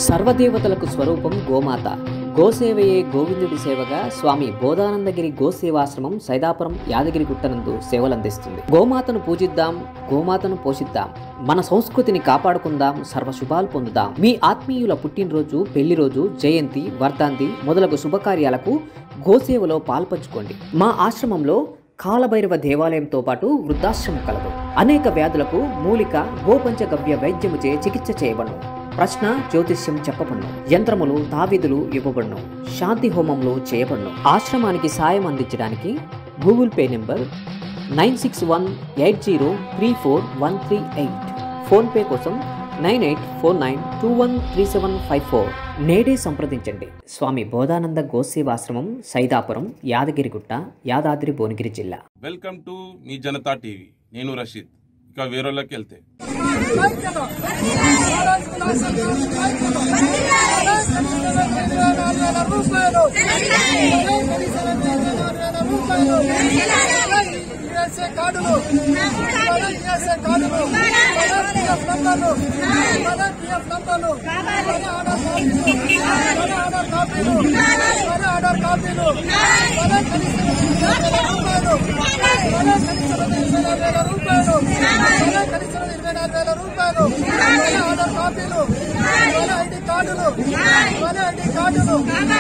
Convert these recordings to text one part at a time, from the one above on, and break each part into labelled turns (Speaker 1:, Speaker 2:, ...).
Speaker 1: సర్వదేవతలకు స్వరూపం గోమాత గోసేవయే గోవిందుడి సేవగా స్వామి బోధానందగిరి గోసేవాశ్రమం సైదాపురం యాదగిరి గుట్టనందు సేవలందిస్తుంది గోమాతను పూజిద్దాం గోమాతను పోషిద్దాం మన సంస్కృతిని కాపాడుకుందాం సర్వశుభాలు పొందుదాం మీ ఆత్మీయుల పుట్టినరోజు పెళ్లి రోజు జయంతి వర్ధాంతి మొదలగు శుభకార్యాలకు గోసేవలో పాల్పంచుకోండి మా ఆశ్రమంలో కాలభైరవ దేవాలయంతో పాటు వృద్ధాశ్రమం కలదు అనేక వ్యాధులకు మూలిక గోపంచగవ్య వైద్యముచే చికిత్స చేయబడును ప్రశ్న జ్యోతిష్యం చెప్పబడును యంత్రములు తావిదులు ఇవ్వబడును శాంతి హోమములు చేయబడును ఆశ్రమానికి సాయం అందించడానికి Google Pay number nine six one eight zero three four one three eight PhonePe కోసం nine eight four nine two one three seven five four నేడే సంప్రదించండి స్వామి బోధానంద గోసేవాశ్రమం సైదాపురం యాదగిరిగుట్ట యాదాద్రి భువనగిరి జిల్లా
Speaker 2: వెల్కమ్ టు మీ జనతా టీవీ నేను రషీద్ ఇక వేరేలోకి వెళ్తే
Speaker 3: కార్డులు కార్డులు పిఎఫ్ నంబర్లు పిఎఫ్ నంబర్లు ఆధార్ కాపీలు ఆధార్ కాపీలు రూపాయలు ఇరవై నాలుగు వేల రూపాయలు కనీసం ఇరవై నాలుగు వేల రూపాయలు ఆధార్ కాపీలు ఐడి కార్డులు ఐడి కార్డులు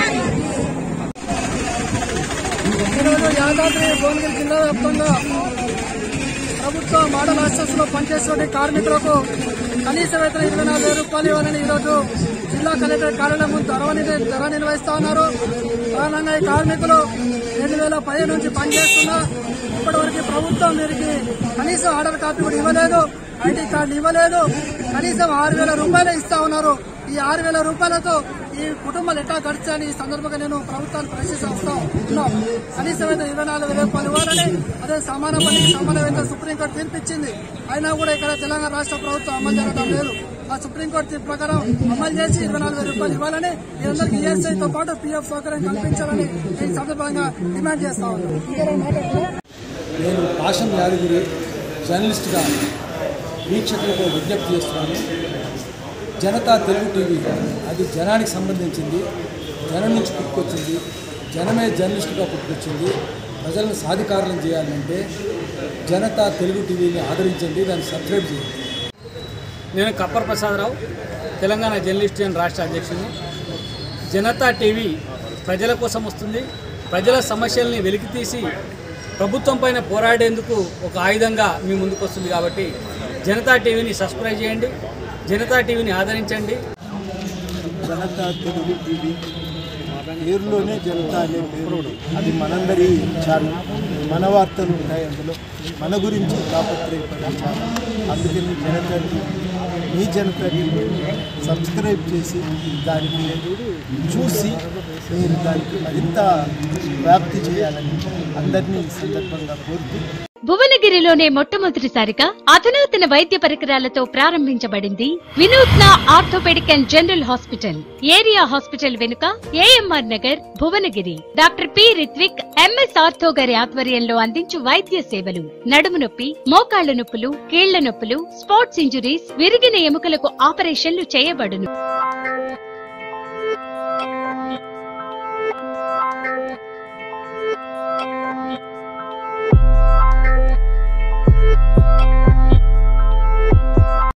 Speaker 3: ఈరోజు యాదాద్రి భువనగిరి జిల్లా వ్యాప్తంగా ప్రభుత్వ మోడల్ హాస్టల్స్ లో పనిచేసే కార్మికులకు కనీస వేతనం ఇరవై నాలుగు వేల రూపాయలు ఇవ్వాలని ఈరోజు జిల్లా కలెక్టర్ కార్యాలయం ముందు ధర నిర్వ- ధర నిర్వహిస్తా ఉన్నారు ప్రధానంగా ఈ కార్మికులు రెండు వేల పదిహేను నుంచి పనిచేస్తున్నా ఇప్పటివరకు ప్రభుత్వం వీరికి కనీసం ఆర్డర్ కాపీ కూడా ఇవ్వలేదు ఐడి కార్డు ఇవ్వలేదు కనీసం ఆరు వేల రూపాయలు ఇస్తా ఉన్నారు ఈ ఆరు వేల రూపాయలతో ఈ కుటుంబాలు ఎట్లా గడిచాయని ఈ సందర్భంగా నేను ప్రభుత్వాన్ని ప్రశ్నిస్తూ ఉన్నాం కనీసం అయితే ఇరవై నాలుగు వేల రూపాయలు ఇవ్వాలని అదే సమాన పనికి సమాన వేతనం సుప్రీంకోర్టు తీర్పిచ్చింది అయినా కూడా ఇక్కడ తెలంగాణ రాష్ట్ర ప్రభుత్వం అమలు జరగడం లేదు ఆ సుప్రీంకోర్టు తీర్పు ప్రకారం అమలు చేసి ఇరవై నాలుగు వేల రూపాయలు ఇవ్వాలని మీరందరికీ ఈఎస్ఐతో పాటు పీఎఫ్ సౌకర్యం కల్పించాలని ఈ సందర్భంగా డిమాండ్ చేస్తా ఉన్నాం
Speaker 4: నేను పాషం యాదగిరి జర్నలిస్ట్గా వీక్షకులకు విజ్ఞప్తి చేస్తున్నాను జనతా తెలుగు టీవీ అది జనానికి సంబంధించింది జనం నుంచి పుట్టుకొచ్చింది జనమే జర్నలిస్టుగా పుట్టుకొచ్చింది ప్రజలను సాధికారులను చేయాలంటే జనతా తెలుగు టీవీని ఆదరించండి దాన్ని సబ్స్క్రైబ్ చేయండి
Speaker 5: నేను కప్పర్ ప్రసాదరావు తెలంగాణ జర్నలిస్ట్ యూనియన్ రాష్ట్ర అధ్యక్షుని జనతా టీవీ ప్రజల కోసం వస్తుంది ప్రజల సమస్యల్ని వెలికితీసి ప్రభుత్వం పైన పోరాడేందుకు ఒక ఆయుధంగా మీ ముందుకు వస్తుంది కాబట్టి జనతా టీవీని సబ్స్క్రైబ్ చేయండి జనతా టీవీని ఆదరించండి
Speaker 6: జనతా తెలుగు టీవీ పేరులోనే జనతా అనే పేరు అది మనందరి ఛానల్ మన వార్తలు ఉంటాయి అందులో మన గురించి తాపత్రయపడే ఛానల్ అందుకని జనతా టీవీ మీ జనతా టీవీ సబ్స్క్రైబ్ చేసి దానికి చూసి మీరు దానికి మరింత వ్యాప్తి చేయాలని అందరినీ ఈ సందర్భంగా కోరుతూ
Speaker 7: భువనగిరిలోనే మొట్టమొదటిసారిగా అధునాతన వైద్య పరికరాలతో ప్రారంభించబడింది వినూత్న orthopaedic and general hospital area hospital వెనుక AMR Nagar Bhuvanagiri doctor P Rithvik MS ortho గారి ఆధ్వర్యంలో అందించు వైద్య సేవలు నడుము నొప్పి మోకాళ్ల నొప్పులు కీళ్ల నొప్పులు స్పోర్ట్స్ ఇంజురీస్ విరిగిన ఎముకలకు ఆపరేషన్లు చేయబడును